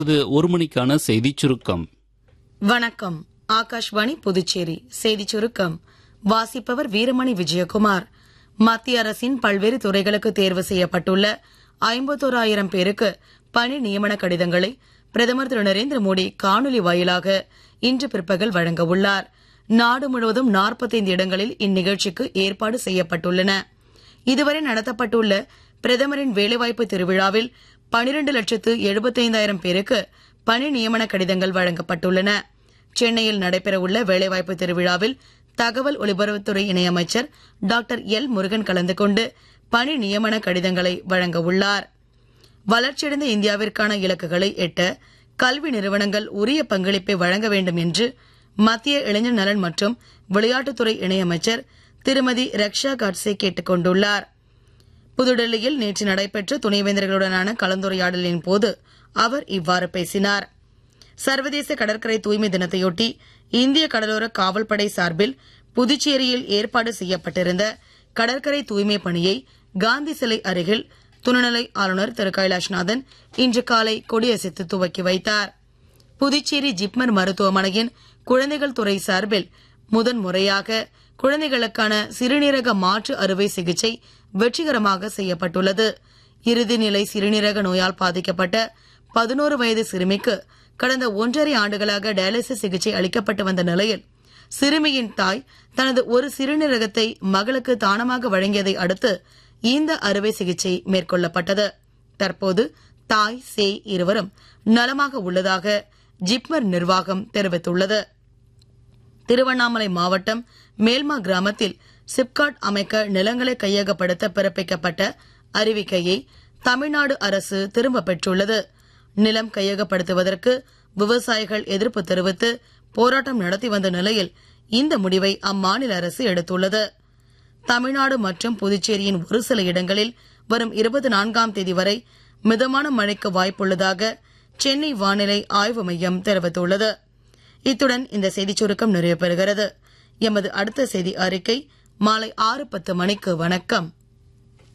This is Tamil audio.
இது ஒரு மணிக்கான செய்திச் சுருக்கம் வணக்கம் ஆகாஷ்வாணி புதுச்சேரி செய்திச் சுருக்கம் வாசிப்பவர் வீரமணி விஜயகுமார் மத்திய அரசின் பல்வேறு துறைகளுக்கு தேர்வு செய்யப்பட்டுள்ள ஐம்பத்தோராயிரம் பேருக்கு பணி நியமன கடிதங்களை பிரதமர் திரு நரேந்திர மோடி காணொலி வாயிலாக இன்று பிற்பகல் வழங்க உள்ளார் நாடு முழுவதும் 45 இடங்களில் இந்நிகழ்ச்சிக்கு ஏற்பாடு செய்யப்பட்டுள்ளன இதுவரை நடத்தப்பட்டுள்ள பிரதமரின் வேலைவாய்ப்பு திருவிழாவில் 12 லட்சத்து எழுபத்தைந்தாயிரம் பேருக்கு பணி நியமன கடிதங்கள் வழங்கப்பட்டுள்ளன சென்னையில் நடைபெறவுள்ள வேலைவாய்ப்பு திருவிழாவில் தகவல் ஒலிபரப்புத்துறை இணையமைச்சர் டாக்டர் எல் முருகன் கலந்து கொண்டு பணி நியமன கடிதங்களை வழங்க உள்ளார் வளர்ச்சியடைந்த இந்தியாவிற்கான இலக்குகளை எட்ட கல்வி நிறுவனங்கள் உரிய பங்களிப்பை வழங்க வேண்டும் என்று மத்திய இளைஞர் நலன் மற்றும் விளையாட்டுத்துறை இணையமைச்சர் திருமதி ரக்ஷா காட்சே கேட்டுக் கொண்டுள்ளார் புதுடெல்லியில் நேற்று நடைபெற்ற துணைவேந்தர்களுடனான கலந்துரையாடலின் போது அவர் இவ்வாறு பேசினார் சர்வதேச கடற்கரை தூய்மை தினத்தையொட்டி இந்திய கடலோர காவல்படை சார்பில் புதுச்சேரியில் ஏற்பாடு செய்யப்பட்டிருந்த கடற்கரை தூய்மை பணியை காந்தி சிலை அருகில் துணைநிலை ஆளுநர் திரு கைலாஷ்நாதன் இன்று காலை கொடியசைத்து துவக்கி வைத்தார் புதுச்சேரி ஜிப்மர் மருத்துவமனையின் குழந்தைகள் துறை சார்பில் முதன் முறையாக குழந்தைகளுக்கான சிறுநீரக மாற்று அறுவை சிகிச்சை வெற்றிகரமாக செய்யப்பட்டுள்ளது இறுதி நிலை சிறுநீரக நோயால் பாதிக்கப்பட்ட பதினோரு வயது சிறுமிக்கு கடந்த ஒன்றரை ஆண்டுகளாக டயாலிசிஸ் சிகிச்சை அளிக்கப்பட்டு வந்த நிலையில் சிறுமியின் தாய் தனது ஒரு சிறுநீரகத்தை மகளுக்கு தானமாக வழங்கியதை அடுத்து இந்த அறுவை சிகிச்சை மேற்கொள்ளப்பட்டது தற்போது தாய் சேய் இருவரும் நலமாக உள்ளதாக ஜிப்மர் நிர்வாகம் தெரிவித்துள்ளது திருவண்ணாமலை மாவட்டம் மேல்மா கிராமத்தில் சிப்காட் அமைக்க நிலங்களை கையகப்படுத்த பிறப்பிக்கப்பட்ட அறிவிக்கையை தமிழ்நாடு அரசு திரும்ப பெற்றுள்ளது நிலம் கையகப்படுத்துவதற்கு விவசாயிகள் எதிர்ப்பு தெரிவித்து போராட்டம் நடத்தி வந்த நிலையில் இந்த முடிவை அம்மாநில அரசு எடுத்துள்ளது தமிழ்நாடு மற்றும் புதுச்சேரியின் ஒரு சில இடங்களில் வரும் இருபத்தி நான்காம் தேதி வரை மிதமான மழைக்கு வாய்ப்புள்ளதாக சென்னை வானிலை ஆய்வு மையம் தெரிவித்துள்ளது இத்துடன் இந்த செய்திச் சுருக்கம் நிறைவு பெறுகிறது எமது அடுத்த செய்தி அறிக்கை மாலை ஆறு பத்து மணிக்கு வணக்கம்